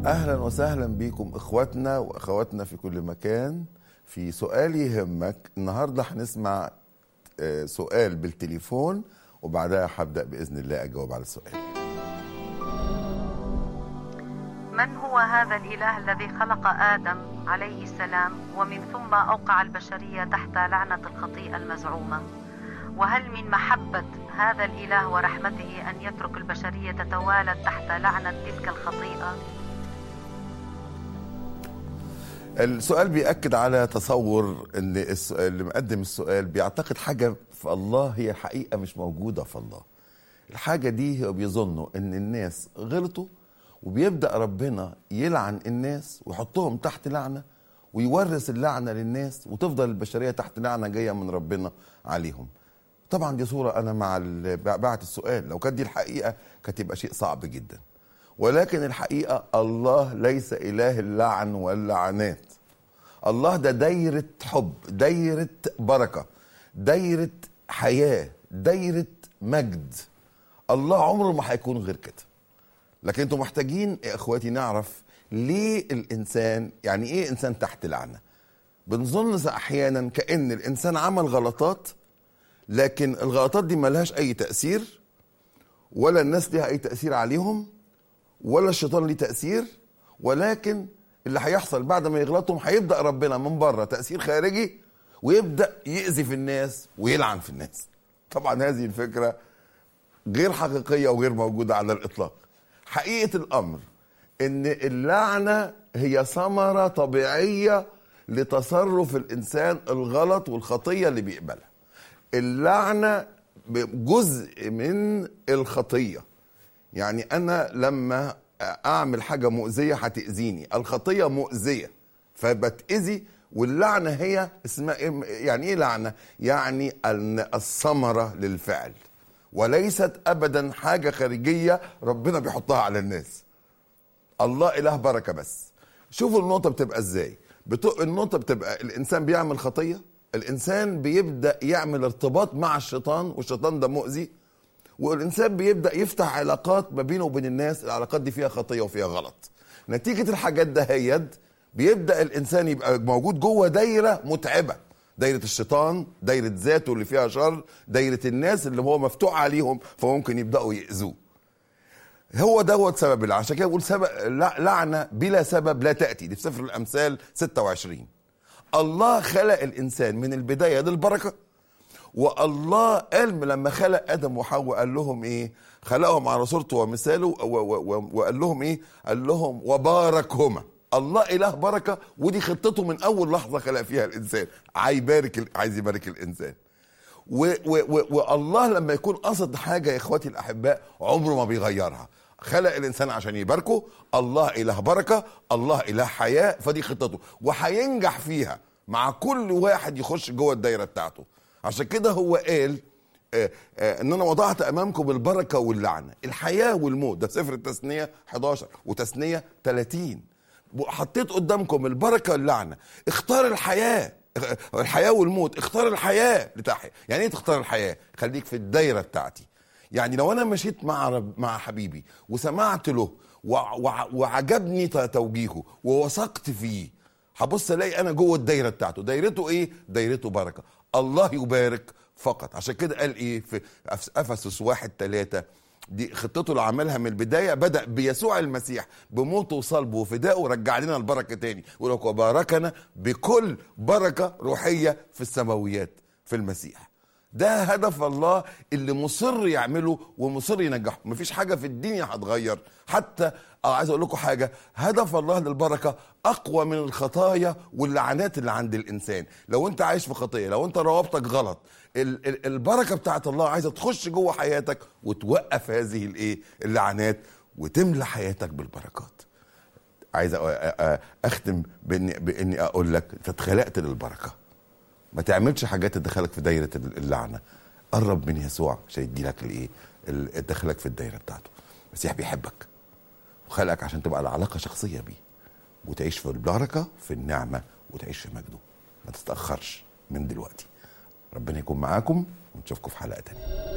اهلا وسهلا بكم اخواتنا واخواتنا في كل مكان في سؤال يهمك النهارده هنسمع آه، سؤال بالتليفون وبعدها هبدا باذن الله اجاوب على السؤال من هو هذا الإله الذي خلق آدم عليه السلام ومن ثم أوقع البشرية تحت لعنة الخطيئة المزعومة وهل من محبة هذا الإله ورحمته أن يترك البشرية تتوالد تحت لعنة تلك الخطيئة السؤال بيأكد على تصور ان الس- اللي مقدم السؤال بيعتقد حاجة في الله هي حقيقة مش موجودة في الله الحاجة دي هو بيظنوا ان الناس غلطوا وبيبدأ ربنا يلعن الناس ويحطهم تحت لعنة ويورث اللعنة للناس وتفضل البشرية تحت لعنة جاية من ربنا عليهم طبعا دي صورة أنا مع ال- بعت السؤال لو كانت دي الحقيقة كانت يبقى شيء صعب جدا ولكن الحقيقة الله ليس إله اللعن واللعنات الله ده دايرة حب دايرة بركة دايرة حياة دايرة مجد الله عمره ما هيكون غير كده لكن انتوا محتاجين يا اخواتي نعرف ليه الانسان يعني ايه انسان تحت لعنه بنظن احيانا كان الانسان عمل غلطات لكن الغلطات دي ملهاش اي تاثير ولا الناس ليها اي تاثير عليهم ولا الشيطان ليه تاثير ولكن اللي هيحصل بعد ما يغلطهم هيبدا ربنا من بره تاثير خارجي ويبدا يأذي في الناس ويلعن في الناس طبعا هذه الفكره غير حقيقيه وغير موجوده على الاطلاق حقيقه الامر ان اللعنه هي ثمره طبيعيه لتصرف الانسان الغلط والخطيه اللي بيقبلها اللعنه جزء من الخطيه يعني انا لما اعمل حاجه مؤذيه هتاذيني الخطيه مؤذيه فبتاذي واللعنه هي اسمها إيه؟ يعني ايه لعنه يعني ان الثمره للفعل وليست ابدا حاجه خارجيه ربنا بيحطها على الناس الله اله بركه بس شوفوا النقطه بتبقى ازاي بتق... النقطه بتبقى الانسان بيعمل خطيه الانسان بيبدا يعمل ارتباط مع الشيطان والشيطان ده مؤذي والانسان بيبدا يفتح علاقات ما بينه وبين الناس العلاقات دي فيها خطيه وفيها غلط نتيجه الحاجات ده هيد بيبدا الانسان يبقى موجود جوه دايره متعبه دايره الشيطان دايره ذاته اللي فيها شر دايره الناس اللي هو مفتوح عليهم فممكن يبداوا ياذوه هو ده هو السبب اللي عشان كده بقول سبب لع- لعنه بلا سبب لا تاتي دي في سفر الامثال 26 الله خلق الانسان من البدايه للبركه والله قال لما خلق ادم وحواء قال لهم ايه خلقهم على صورته ومثاله و- و- و- وقال لهم ايه قال لهم وباركهما الله اله بركه ودي خطته من اول لحظه خلق فيها الانسان عايز يبارك ال- عايز يبارك الانسان و و و والله لما يكون قصد حاجه يا اخواتي الاحباء عمره ما بيغيرها خلق الانسان عشان يباركه الله اله بركه الله اله حياه فدي خطته وهينجح فيها مع كل واحد يخش جوه الدايره بتاعته عشان كده هو قال آه، آه، ان انا وضعت امامكم البركه واللعنه الحياه والموت ده سفر التثنيه 11 وتثنيه 30 حطيت قدامكم البركه واللعنه اختار الحياه الحياه والموت اختار الحياه لتحيا يعني ايه تختار الحياه خليك في الدايره بتاعتي يعني لو انا مشيت مع رب مع حبيبي وسمعت له وع- وع- وعجبني ت- توجيهه ووثقت فيه هبص الاقي انا جوه الدايره بتاعته دايرته ايه دايرته بركه الله يبارك فقط عشان كده قال ايه في أفس- افسس واحد ثلاثة دي خطته اللي عملها من البدايه بدا بيسوع المسيح بموته وصلبه وفدائه رجع لنا البركه تاني يقول لك وباركنا بكل بركه روحيه في السماويات في المسيح ده هدف الله اللي مصر يعمله ومصر ينجحه مفيش حاجه في الدنيا هتغير حتى اه عايز اقول لكم حاجه هدف الله للبركه اقوى من الخطايا واللعنات اللي عند الانسان لو انت عايش في خطيه لو انت روابطك غلط ال- ال- البركه بتاعت الله عايزه تخش جوه حياتك وتوقف هذه الايه اللعنات وتملى حياتك بالبركات عايز أ- أ- أ- اختم باني باني اقول لك انت اتخلقت للبركه ما تعملش حاجات تدخلك في دايره اللعنه قرب من يسوع عشان يدي لك الايه ال- يدخلك في الدايره بتاعته المسيح بيحبك وخلقك عشان تبقى العلاقه شخصيه بيه وتعيش في البركه في النعمه وتعيش في مجده ما تتاخرش من دلوقتي ربنا يكون معاكم ونشوفكم في حلقه تانيه